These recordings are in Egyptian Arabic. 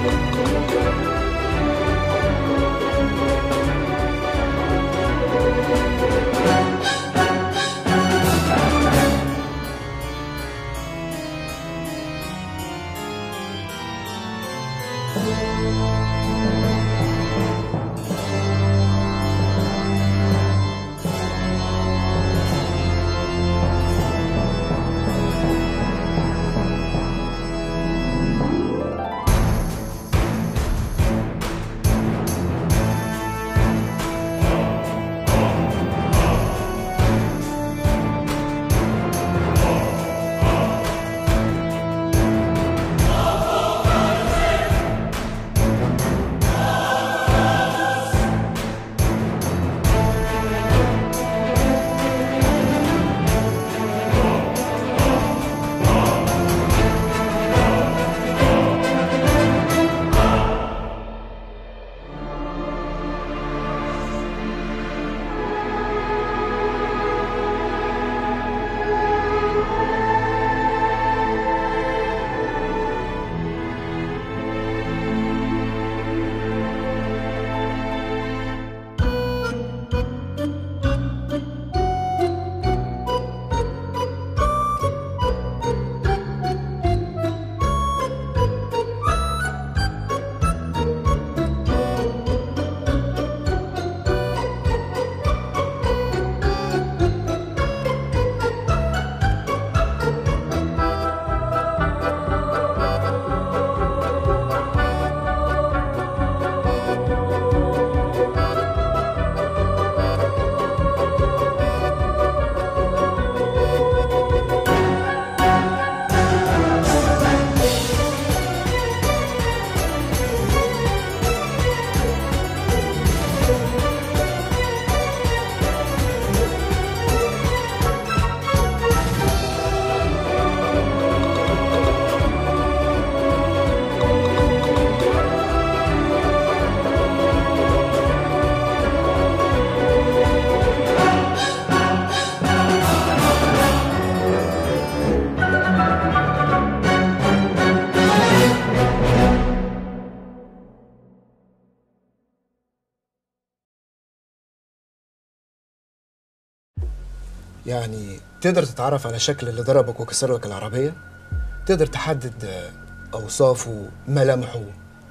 يعني تقدر تتعرف على شكل اللي ضربك وكسر لك العربية تقدر تحدد آه، أوصافه ملامحه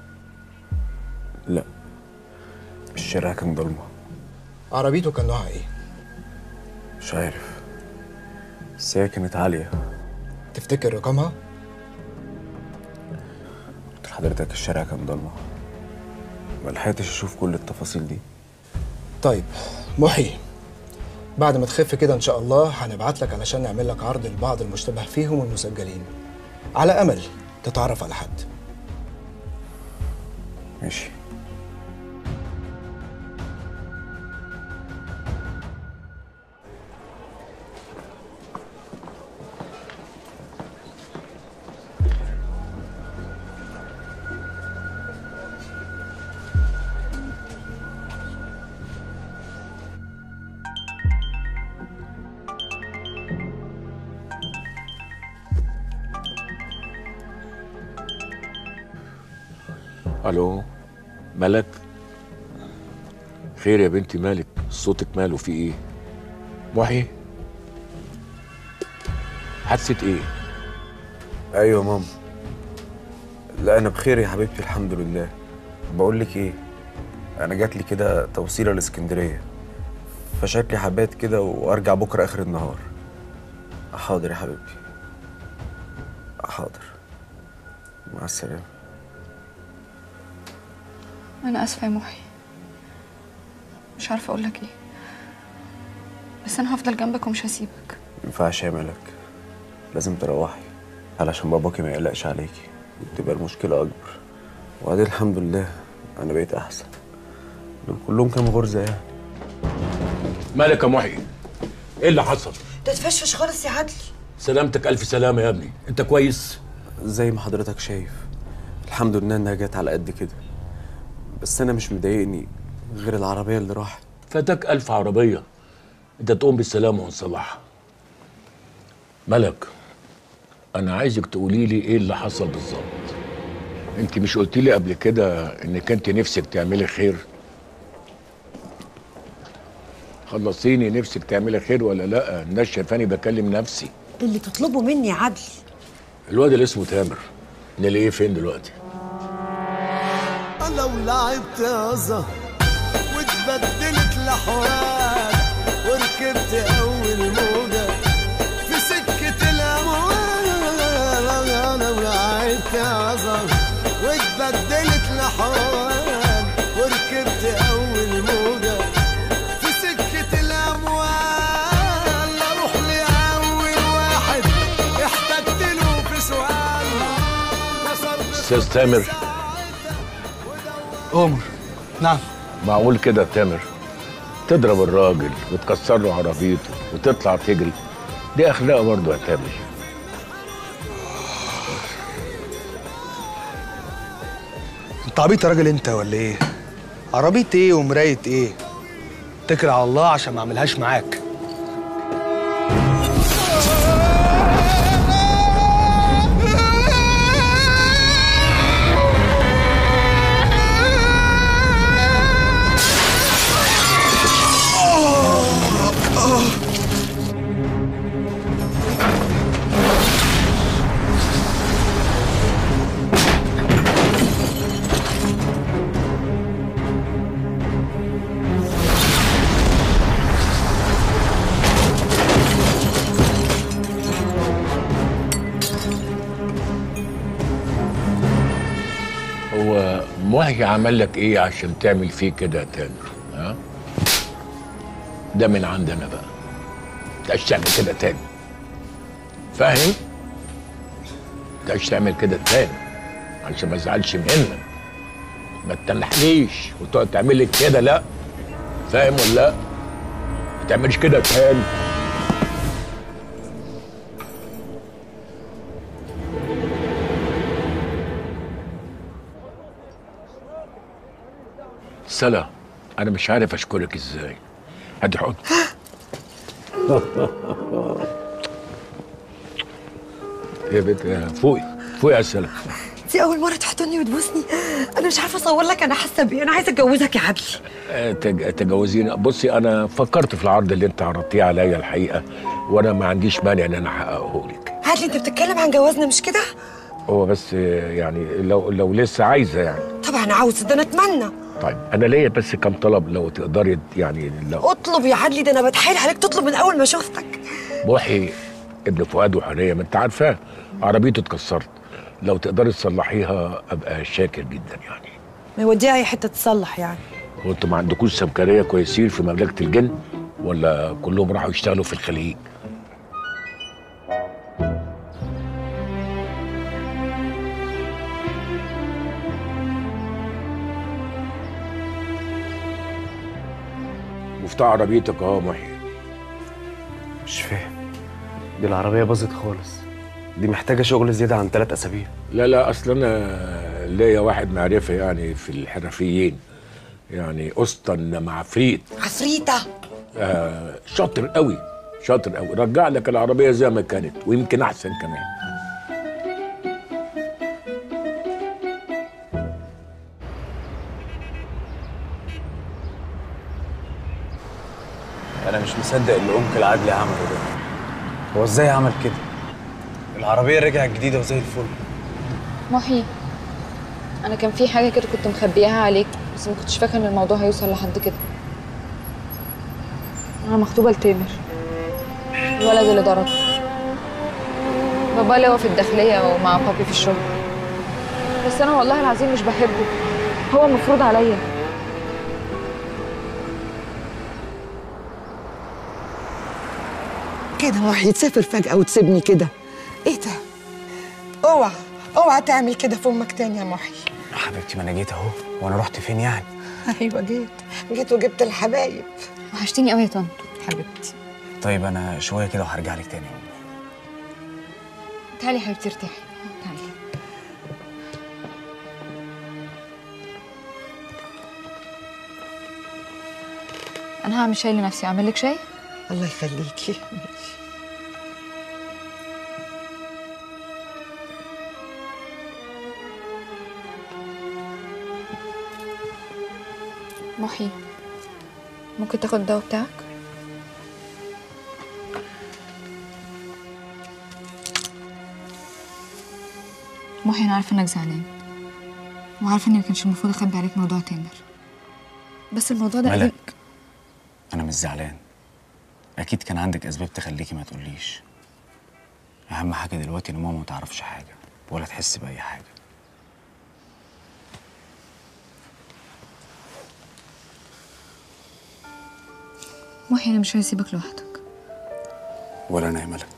لا الشارع كان ضلمة عربيته كان نوعها إيه مش عارف بس هي كانت عالية تفتكر رقمها قلت لحضرتك الشارع كان ضلمة ما لحقتش اشوف كل التفاصيل دي طيب محي بعد ما تخف كده إن شاء الله هنبعت لك علشان نعمل لك عرض لبعض المشتبه فيهم والمسجلين على أمل تتعرف على حد ماشي الو ملك خير يا بنتي مالك صوتك ماله في ايه محي حادثة ايه ايوه ماما لا انا بخير يا حبيبتي الحمد لله بقول لك ايه انا جات لي كده توصيله لاسكندريه فشكلي حبات كده وارجع بكره اخر النهار حاضر يا حبيبتي حاضر مع السلامه أنا آسفة يا محي مش عارفة أقول لك إيه بس أنا هفضل جنبك ومش هسيبك ينفعش يا ملك لازم تروحي علشان باباكي ما يقلقش عليكي تبقى المشكلة أكبر وبعدين الحمد لله أنا بقيت أحسن دول كلهم كانوا غرزة يعني مالك يا محي ايه اللي حصل تتفشفش خالص يا عدلي سلامتك الف سلامة يا ابني انت كويس زي ما حضرتك شايف الحمد لله إنها جت على قد كده بس أنا مش مضايقني غير العربية اللي راحت فاتك الف عربية انت تقوم بالسلامة ونصلحها ملك انا عايزك تقولي لي ايه اللي حصل بالظبط انت مش قلت لي قبل كده انك انت نفسك تعملي خير خلصيني نفسك تعملي خير ولا لا الناس شايفاني بكلم نفسي اللي تطلبه مني يا عدلي الواد اللي اسمه تامر نلاقيه فين دلوقتي لو لعبت يا زهر واتبدلت لحوار وركبت اول موجة في سكة الاموال لو لعبت يا زهر واتبدلت لحوار وركبت اول موجة في سكة الاموال اروح لاول واحد احتجت له في سؤال كسرت استاذ تامر عمر نعم معقول كده يا تامر تضرب الراجل وتكسر له عربيته وتطلع تجري دي اخلاق برضه يا تامر انت عبيط يا راجل انت ولا ايه عربية ايه ومراية ايه اتكل على الله عشان ما اعملهاش معاك هو محي عمل لك ايه عشان تعمل فيه كده يا تامر ها ده من عندنا بقى متقاش تعمل كده تاني فاهم متقاش تعمل كده تاني عشان ما ازعلش منك ما تنحنيش وتقعد تعمل لي كده لا فاهم ولا لا ما تعملش كده تاني سلا انا مش عارف اشكرك ازاي هدي حضن يا بنت فوقي فوقي يا سلا دي اول مره تحضني وتبوسني انا مش عارفه اصور لك انا حاسه بايه انا عايزه اتجوزك يا عدلي آه، تج- تجوزيني بصي انا فكرت في العرض اللي انت عرضتيه عليا الحقيقه وانا ما عنديش مانع ان انا احققه لك عدلي انت بتتكلم عن جوازنا مش كده هو بس آه، يعني لو لو لسه عايزه يعني طبعا عاوز ده انا اتمنى طيب انا ليا بس كم طلب لو تقدري يعني لو اطلب يا عدلي ده انا بتحايل عليك تطلب من اول ما شفتك محي ابن فؤاد وحوريه ما انت عارفاه عربيته اتكسرت لو تقدري تصلحيها ابقى شاكر جدا يعني ما يوديها اي حته تصلح يعني هو انتوا ما عندكوش سمكريه كويسين في مملكه الجن ولا كلهم راحوا يشتغلوا في الخليج مفتاح عربيتك اهو محي مش فاهم دي العربية باظت خالص دي محتاجة شغل زيادة عن ثلاث أسابيع لا لا اصل انا ليا واحد معرفه يعني في الحرفيين يعني اسطن مع عفريت عفريته آه شاطر قوي شاطر قوي رجع لك العربيه زي ما كانت ويمكن احسن كمان أنا مش مصدق اللي أنكل عدلي عمله ده هو إزاي عمل كده؟ العربية رجعت جديدة وزي الفل محي انا كان في حاجه كده كنت مخبياها عليك بس ما كنتش فاكره ان الموضوع هيوصل لحد كده انا مخطوبه لتامر الولد اللي ضرب بابا اللي هو في الداخليه ومع بابي في الشغل بس انا والله العظيم مش بحبه هو مفروض عليا كده محي تسافر فجاه وتسيبني كده ايه ده اوعى اوعى تعمل كده في امك تاني يا محي حبيبتي ما أنا جيت أهو وأنا رحت فين يعني؟ ايوه جيت جيت وجبت الحبايب وحشتيني قوي يا طنط حبيبتي طيب أنا شوية كده وهرجع لك تاني والله تعالي يا حبيبتي ارتاحي تعالي انا هعمل شاي لنفسي اعمل لك شاي الله يخليكي محي ممكن تاخد الدواء بتاعك محي انا عارفه انك زعلان وعارفه اني ما كانش المفروض اخبي عليك موضوع تامر بس الموضوع ده قديم ملك انا مش زعلان اكيد كان عندك اسباب تخليكي ما تقوليش اهم حاجه دلوقتي ان ماما ما تعرفش حاجه ولا تحس باي حاجه محي انا مش عايز اسيبك لوحدك ولا انا يا ملك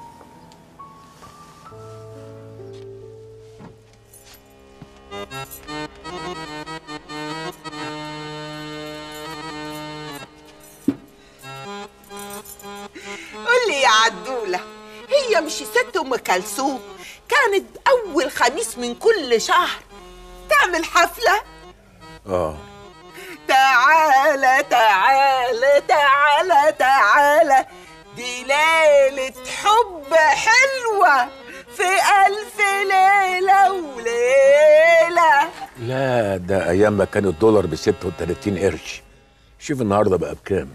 قول لي يا عدولة هي مش ست أم كلثوم كانت أول خميس من كل شهر تعمل حفلة اه تعالى تعالى تعالى تعالى دي ليلة حب حلوة في ألف ليلة وليلة لا ده ايام ما كان الدولار ب 36 قرش شوف النهارده بقى بكام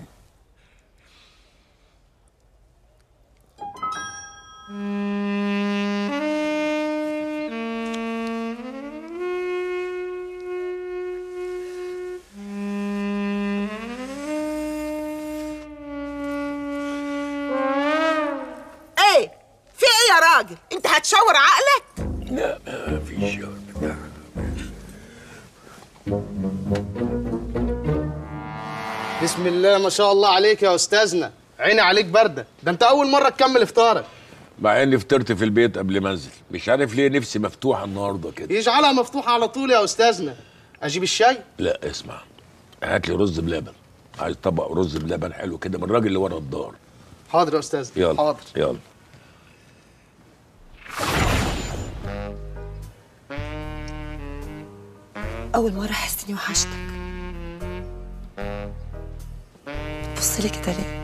إيه في إيه يا راجل أنت هتشاور عقلك لا ما فيش بتاع. بسم الله ما شاء الله عليك يا استاذنا عيني عليك برده ده انت اول مره تكمل افطارك مع اني فطرت في البيت قبل ما انزل مش عارف ليه نفسي مفتوحه النهارده كده يجعلها مفتوحه على طول يا استاذنا اجيب الشاي لا اسمع هات لي رز بلبن عايز طبق رز بلبن حلو كده من الراجل اللي ورا الدار حاضر يا استاذ يلا حاضر يلا أول مرة أحس إني وحشتك بص لي كده ليه؟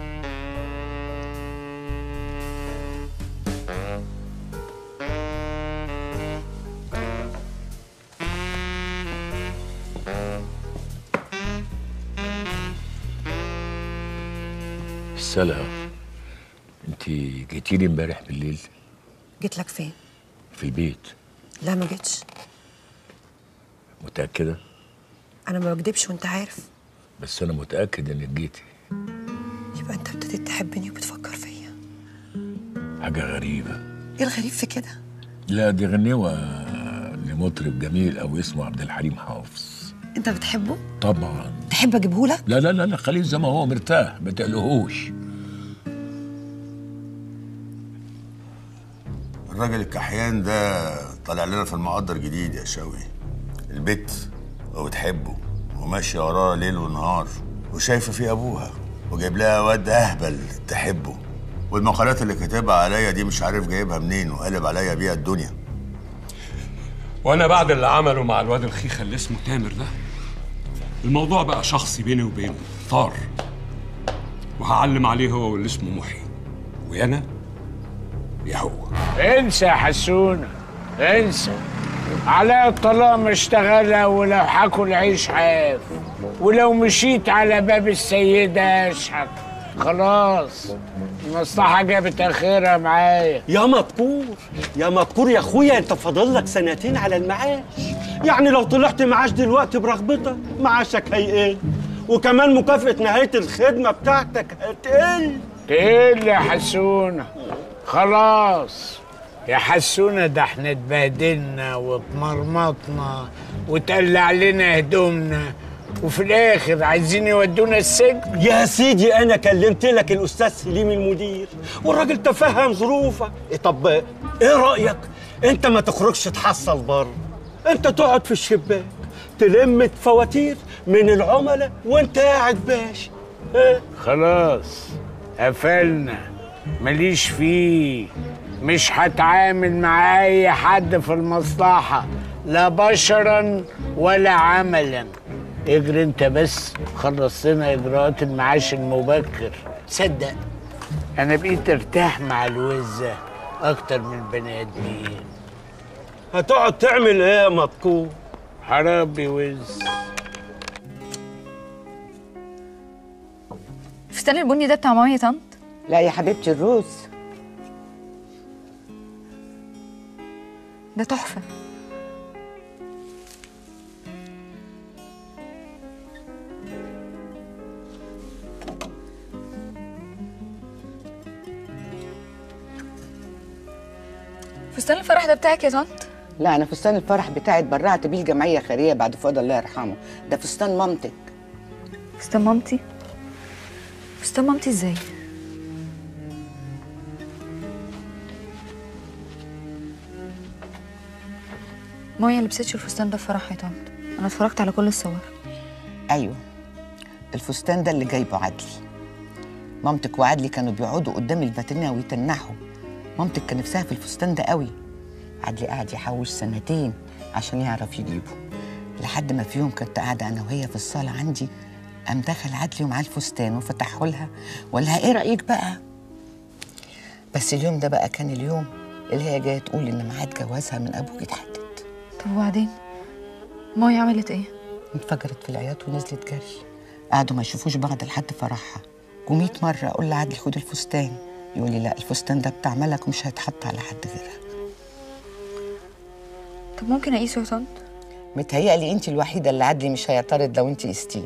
السلام انت جيتي لي امبارح بالليل جيت لك فين؟ في البيت لا ما جيتش متاكده أنا ما بكدبش وأنت عارف بس انا متاكد انك جيتي يبقى أنت ابتديت تحبني وبتفكر فيا حاجه غريبه إيه الغريب في كده؟ لا دي غنوه لمطرب جميل او اسمه عبد الحليم حافظ أنت بتحبه؟ طبعا تحب أجيبهولك؟ لا لا لا لا خليه زي ما هو مرتاح ما تقلقوش الراجل الكحيان ده طالع لنا في المقدر جديد يا شوقي البت وبتحبه وماشية وراه ليل ونهار وشايفة في أبوها وجايب لها واد أهبل تحبه والمقالات اللي كاتبها عليا دي مش عارف جايبها منين وقلب عليا بيها الدنيا وانا بعد اللي عمله مع الواد الخيخه اللي اسمه تامر ده الموضوع بقى شخصي بيني وبينه طار وهعلم عليه هو واللي اسمه محي ويانا يا هو انسى يا حسونة انسى علاء الطلاق اشتغلها ولو حاكل عيش حاف ولو مشيت على باب السيدة اشحت خلاص المصلحة جابت اخرها معايا يا مذكور يا مذكور يا اخويا انت فاضل لك سنتين على المعاش يعني لو طلعت معاش دلوقتي برغبتك معاشك هيقل وكمان مكافأة نهاية الخدمة بتاعتك هتقل تقل يا حسونة خلاص يا حسونة ده احنا اتبهدلنا واتمرمطنا وتقلع لنا هدومنا وفي الاخر عايزين يودونا السجن يا سيدي انا كلمت لك الاستاذ سليم المدير والراجل تفهم ظروفك إيه طب ايه رايك انت ما تخرجش تحصل بره انت تقعد في الشباك تلم فواتير من العملاء وانت قاعد باشا إيه؟ خلاص قفلنا ماليش فيه مش هتعامل مع اي حد في المصلحة لا بشرا ولا عملا اجري انت بس خلص لنا اجراءات المعاش المبكر صدق انا بقيت ارتاح مع الوزة اكتر من البني ادمين هتقعد تعمل ايه يا مذكور حرامي وز الفستان البني ده بتاع مامي يا طنط لا يا حبيبتي الروز ده تحفه فستان الفرح ده بتاعك يا طنط لا انا فستان الفرح بتاعي اتبرعت بيه الجمعيه الخيريه بعد فؤاد الله يرحمه ده فستان مامتك فستان مامتي فستان مامتي ازاي ماما لبستش الفستان ده في فرحها يا طنط انا اتفرجت على كل الصور ايوه الفستان ده اللي جايبه عدلي مامتك وعدلي كانوا بيقعدوا قدام الباترينا ويتنحوا مامتك كان نفسها في الفستان ده قوي عدلي قعد يحوش سنتين عشان يعرف يجيبه لحد ما في يوم كنت قاعده انا وهي في الصاله عندي قام دخل عدلي ومعاه الفستان وفتحه لها وقال لها ايه رايك بقى بس اليوم ده بقى كان اليوم اللي هي جايه تقول ان ميعاد جوازها من ابوك اتحدد طب وبعدين ماما عملت ايه انفجرت في العياط ونزلت جري قعدوا ما يشوفوش بعض لحد فرحها وميت مرة أقول لعدلي خد الفستان يقول لي لا الفستان ده بتاع ملك ومش هيتحط على حد غيرها طب ممكن اقيسه يا طنط متهيألي أنت الوحيدة اللي عدلي مش هيعترض لو أنت قستيه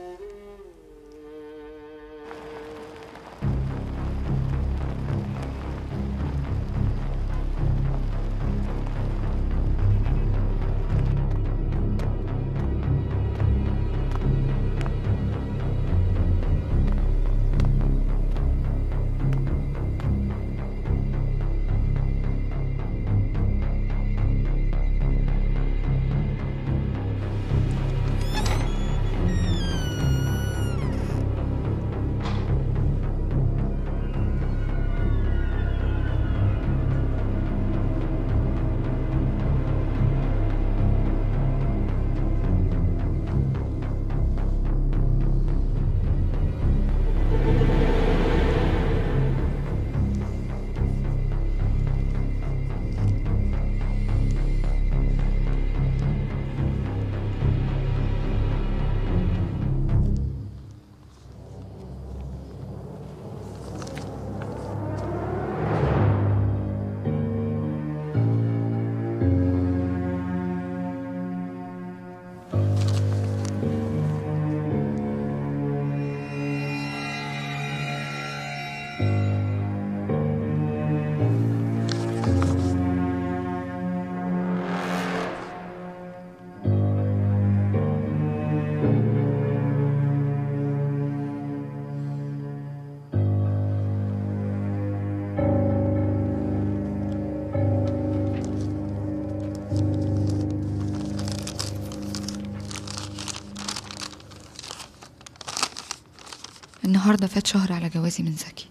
النهارده فات شهر على جوازي من زكي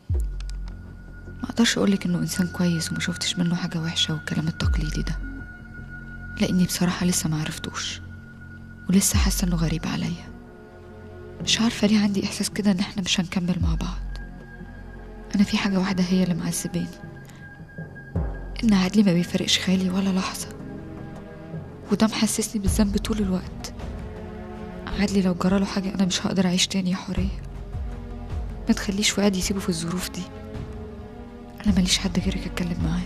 ما اقدرش اقولك انه انسان كويس وما شفتش منه حاجه وحشه والكلام التقليدي ده لاني بصراحه لسه ما عرفتوش ولسه حاسه انه غريب عليا مش عارفه ليه عندي احساس كده ان احنا مش هنكمل مع بعض انا في حاجه واحده هي اللي معذباني ان عدلي ما بيفرقش خالي ولا لحظه وده محسسني بالذنب طول الوقت عدلي لو جراله حاجه انا مش هقدر اعيش تاني يا حوريه ما تخليش فؤاد يسيبه في الظروف دي انا ماليش حد غيرك اتكلم معاه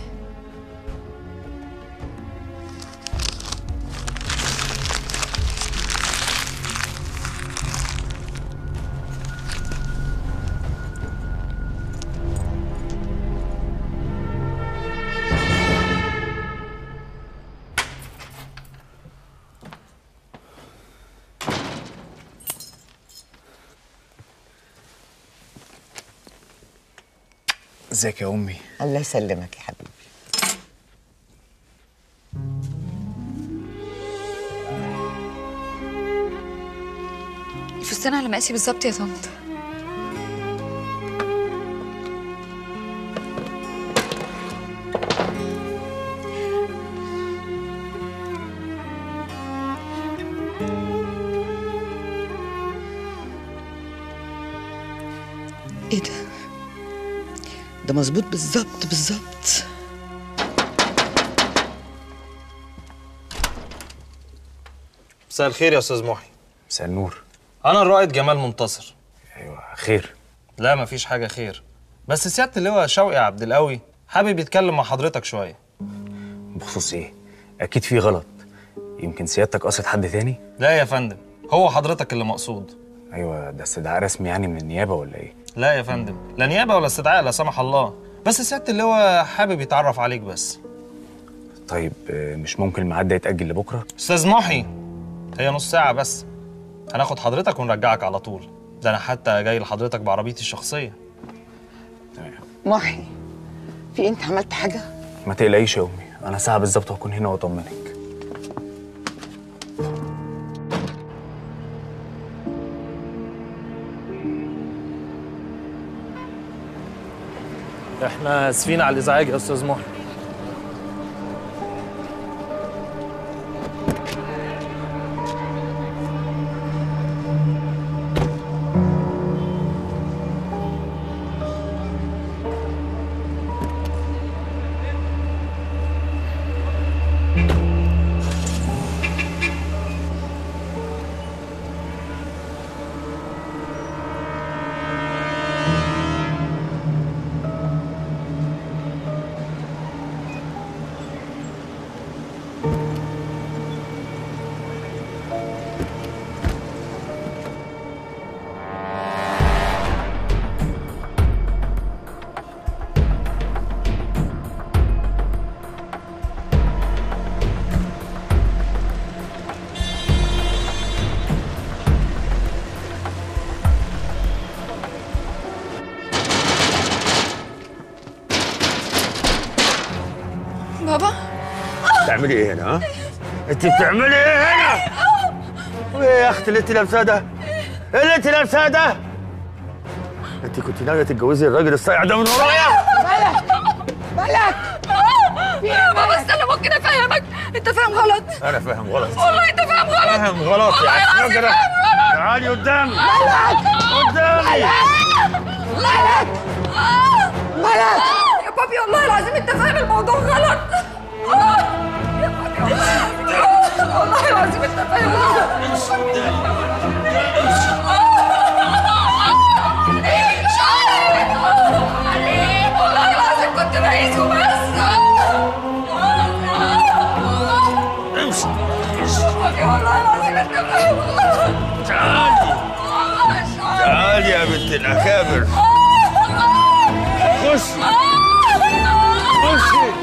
ازيك يا امي الله يسلمك يا حبيبي الفستان على مقاسي بالظبط يا طنط ايه ده ده مظبوط بالظبط بالظبط مساء الخير يا استاذ محي مساء النور انا الرائد جمال منتصر ايوه خير لا مفيش حاجه خير بس سياده اللواء شوقي عبد القوي حابب يتكلم مع حضرتك شويه بخصوص ايه اكيد في غلط يمكن سيادتك قصد حد تاني لا يا فندم هو حضرتك اللي مقصود ايوه ده استدعاء رسمي يعني من النيابه ولا ايه لا يا فندم لا نيابه ولا استدعاء لا سمح الله بس سياده اللواء حابب يتعرف عليك بس طيب آه، مش ممكن الميعاد ده يتاجل لبكره استاذ محي هي نص ساعه بس هناخد حضرتك ونرجعك على طول ده انا حتى جاي لحضرتك بعربيتي الشخصيه محي في انت عملت حاجه ما تقلقيش يا امي انا ساعه بالظبط هكون هنا واطمنك احنا اسفين على الازعاج يا استاذ محي بابا بتعملي ايه هنا ها؟ انت بتعملي ايه هنا؟ وايه يا اختي اللي انت لابساه ده؟ ايه اللي انت لابساه ده؟ انت كنت ناويه تتجوزي الراجل الصايع ده من ورايا؟ مالك مالك بابا استنى ممكن افهمك انت فاهم غلط انا فاهم غلط والله انت فاهم غلط فاهم غلط يا والله العظيم عسكرة فاهم غلط. تعالي قدامي مالك قدامي مالك مالك يا بابي والله العظيم انت فاهم الموضوع غلط يا بابي والله والله العظيم انت فاهم غلط والله العظيم كنت رئيس وبس امشي والله العظيم انت فاهم غلط تعالي تعالي يا بنت الاكابر خشي خشي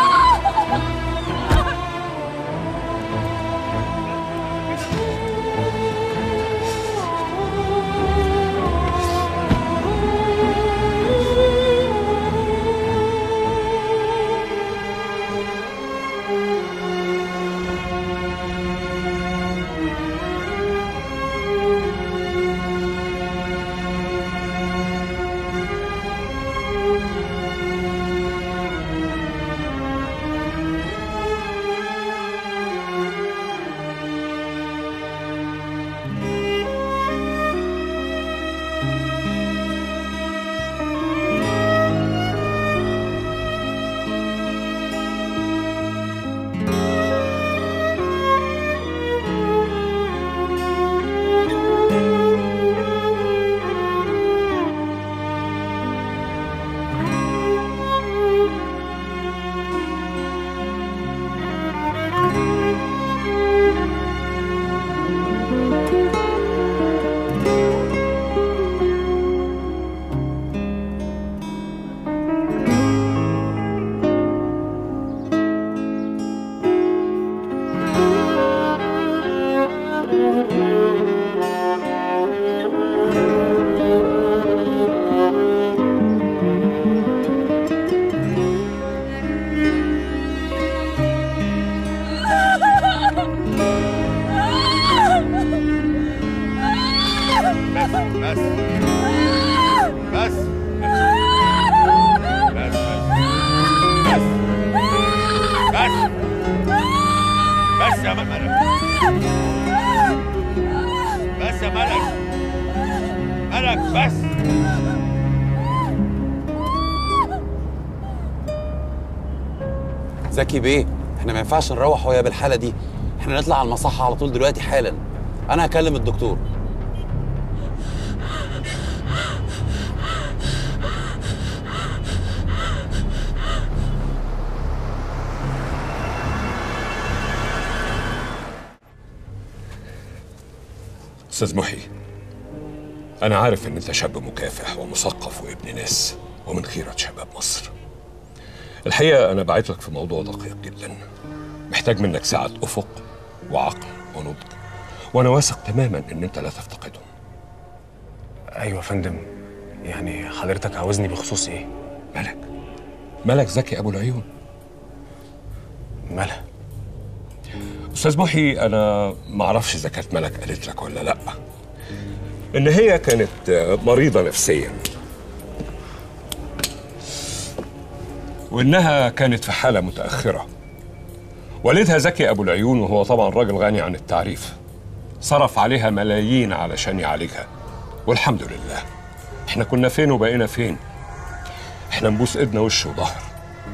بس بس بس بس بس يا ملك بس يا ملك ملك بس زكي بيه احنا ما ينفعش نروح وهي بالحاله دي احنا نطلع على المصحه على طول دلوقتي حالا انا هكلم الدكتور استاذ محي انا عارف ان انت شاب مكافح ومثقف وابن ناس ومن خيرة شباب مصر الحقيقه انا بعت لك في موضوع دقيق جدا محتاج منك سعه افق وعقل ونضج وانا واثق تماما ان انت لا تفتقدهم ايوه يا فندم يعني حضرتك عاوزني بخصوص ايه ملك ملك زكي ابو العيون مالها استاذ محي انا ما اعرفش اذا كانت ملك قالت لك ولا لا ان هي كانت مريضه نفسيا وانها كانت في حاله متاخره والدها زكي ابو العيون وهو طبعا راجل غني عن التعريف صرف عليها ملايين علشان يعالجها والحمد لله احنا كنا فين وبقينا فين احنا نبوس ايدنا وش وظهر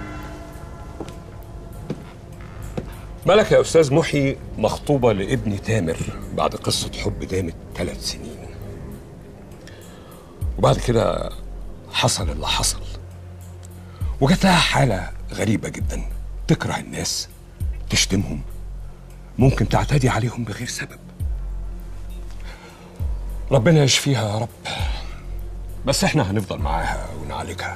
ملك يا استاذ محي مخطوبه لابني تامر بعد قصه حب دامت ثلاث سنين وبعد كده حصل اللي حصل وجات لها حاله غريبه جدا تكره الناس تشتمهم ممكن تعتدي عليهم بغير سبب ربنا يشفيها يا رب بس احنا هنفضل معاها ونعالجها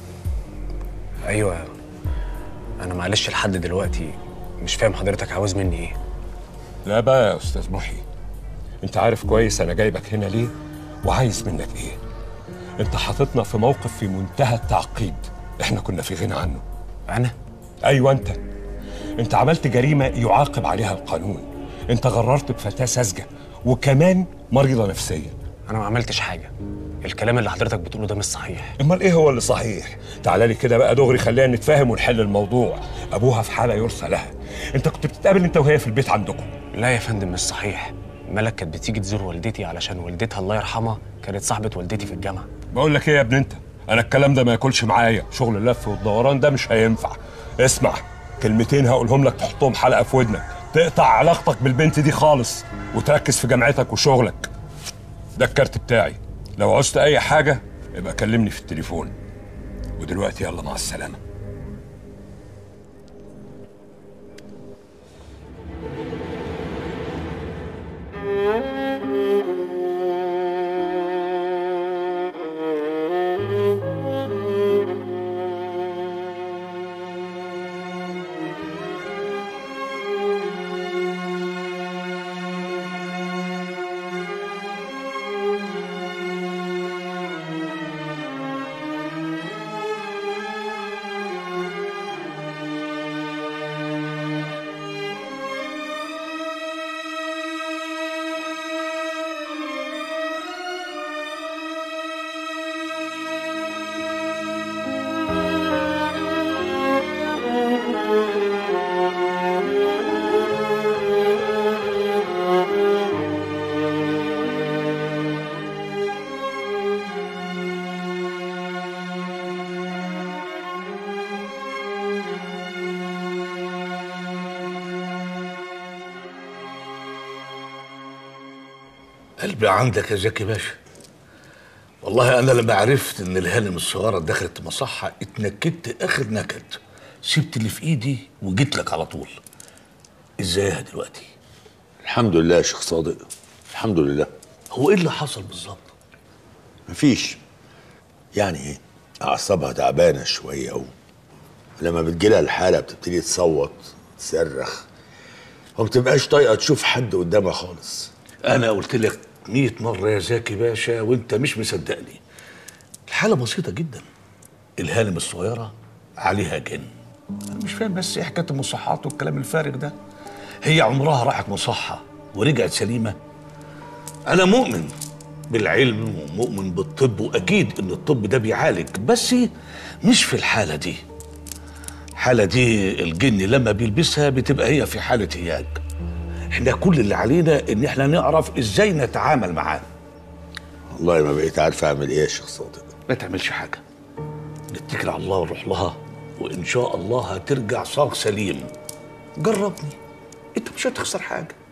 ايوه انا معلش لحد دلوقتي مش فاهم حضرتك عاوز مني ايه لا بقى يا استاذ محي انت عارف كويس انا جايبك هنا ليه وعايز منك ايه انت حاططنا في موقف في منتهى التعقيد احنا كنا في غنى عنه انا ايوه انت انت عملت جريمه يعاقب عليها القانون انت غررت بفتاه ساذجه وكمان مريضه نفسيا انا ما عملتش حاجه الكلام اللي حضرتك بتقوله ده مش صحيح امال ايه هو اللي صحيح تعالى لي كده بقى دغري خلينا نتفاهم ونحل الموضوع ابوها في حاله يرثى لها انت كنت بتتقابل انت وهي في البيت عندكم لا يا فندم مش صحيح ملك كانت بتيجي تزور والدتي علشان والدتها الله يرحمها كانت صاحبه والدتي في الجامعه بقول لك ايه يا ابن انت انا الكلام ده ما ياكلش معايا شغل اللف والدوران ده مش هينفع اسمع كلمتين هقولهم لك تحطهم حلقه في ودنك تقطع علاقتك بالبنت دي خالص وتركز في جامعتك وشغلك ده الكارت بتاعي لو عوزت اي حاجه يبقى كلمني في التليفون ودلوقتي يلا مع السلامه قلبي عندك يا زكي باشا والله انا لما عرفت ان الهانم الصغيره دخلت مصحه اتنكدت اخر نكد سبت اللي في ايدي وجيت لك على طول ازيها دلوقتي الحمد لله يا شيخ صادق الحمد لله هو ايه اللي حصل بالظبط مفيش يعني ايه اعصابها تعبانه شويه و لما بتجيلها الحاله بتبتدي تصوت تصرخ وما بتبقاش طايقه تشوف حد قدامها خالص انا قلت لك 100 مره يا زكي باشا وانت مش مصدقني الحاله بسيطه جدا الهانم الصغيره عليها جن انا مش فاهم بس ايه حكايه المصحات والكلام الفارغ ده هي عمرها راحت مصحه ورجعت سليمه انا مؤمن بالعلم ومؤمن بالطب واكيد ان الطب ده بيعالج بس مش في الحاله دي الحاله دي الجن لما بيلبسها بتبقى هي في حاله هياج احنا كل اللي علينا ان احنا نعرف ازاي نتعامل معاه والله ما بقيت عارف اعمل ايه يا شيخ صادق ما تعملش حاجه نتكل على الله ونروح لها وان شاء الله هترجع صاغ سليم جربني انت مش هتخسر حاجه